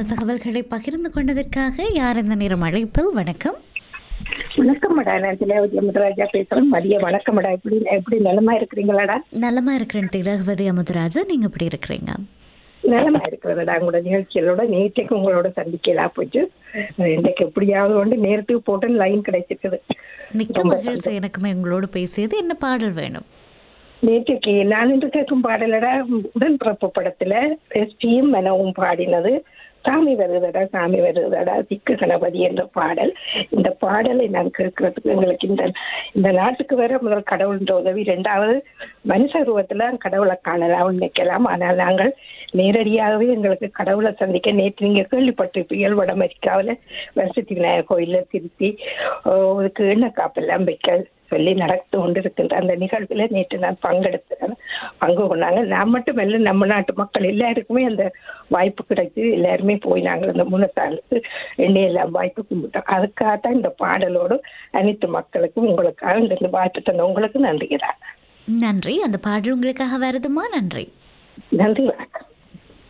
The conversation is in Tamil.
அந்த தகவல்களை பகிர்ந்து கொண்டதற்காக யார் இந்த நேரம் அழைப்பில் வணக்கம் வணக்கம் மேடா நான் திலேவதி அமுதராஜா பேசுறேன் மதிய வணக்கம் மேடா எப்படி எப்படி நலமா இருக்கிறீங்களாடா நலமா இருக்கிறேன் திலகவதி அமுதராஜா நீங்க எப்படி இருக்கிறீங்க நலமா இருக்கிறதா உங்களோட நிகழ்ச்சிகளோட நேற்றைக்கு உங்களோட சந்திக்கலாம் போச்சு இன்றைக்கு எப்படியாவது கொண்டு நேரத்துக்கு போட்டு லைன் கிடைச்சிருக்குது மிக்க மகிழ்ச்சி எனக்குமே உங்களோடு பேசியது என்ன பாடல் வேணும் நேற்றைக்கு நான் இன்று கேட்கும் பாடலடா உடன்பிறப்பு படத்துல எஸ்டியும் மனவும் பாடினது சாமி வருதடா சாமி வருதடா திக்கு கணபதி என்ற பாடல் இந்த பாடலை நான் கேட்கறதுக்கு எங்களுக்கு இந்த இந்த நாட்டுக்கு வேற முதல் கடவுள்ன்ற உதவி ரெண்டாவது மனுஷ உருவத்துல கடவுளை காணலாம் நினைக்கலாம் ஆனால் நாங்கள் நேரடியாகவே எங்களுக்கு கடவுளை சந்திக்க நேற்று நீங்க கேள்விப்பட்டிருப்பீர்கள் வட அமெரிக்காவில் வருஷத்தி விநாயகர் கோயில்ல திருத்தி அதுக்கு எண்ணெய் காப்பெல்லாம் வைக்க சொல்லி நடந்து கொண்டிருக்கின்ற அந்த நிகழ்வுல நேற்று நான் பங்கெடுத்தேன் பங்கு கொண்டாங்க நான் மட்டுமல்ல நம்ம நாட்டு மக்கள் எல்லாருக்குமே அந்த வாய்ப்பு கிடைச்சு எல்லாருமே போய் நாங்கள் அந்த முன்னத்தாளுக்கு எண்ணெய் எல்லாம் வாய்ப்பு கும்பிட்டோம் அதுக்காகத்தான் இந்த பாடலோடு அனைத்து மக்களுக்கும் உங்களுக்காக இந்த வாய்ப்பு தந்த உங்களுக்கு நன்றிகிறார் நன்றி அந்த பாடல் உங்களுக்காக வருதுமா நன்றி நன்றி வணக்கம்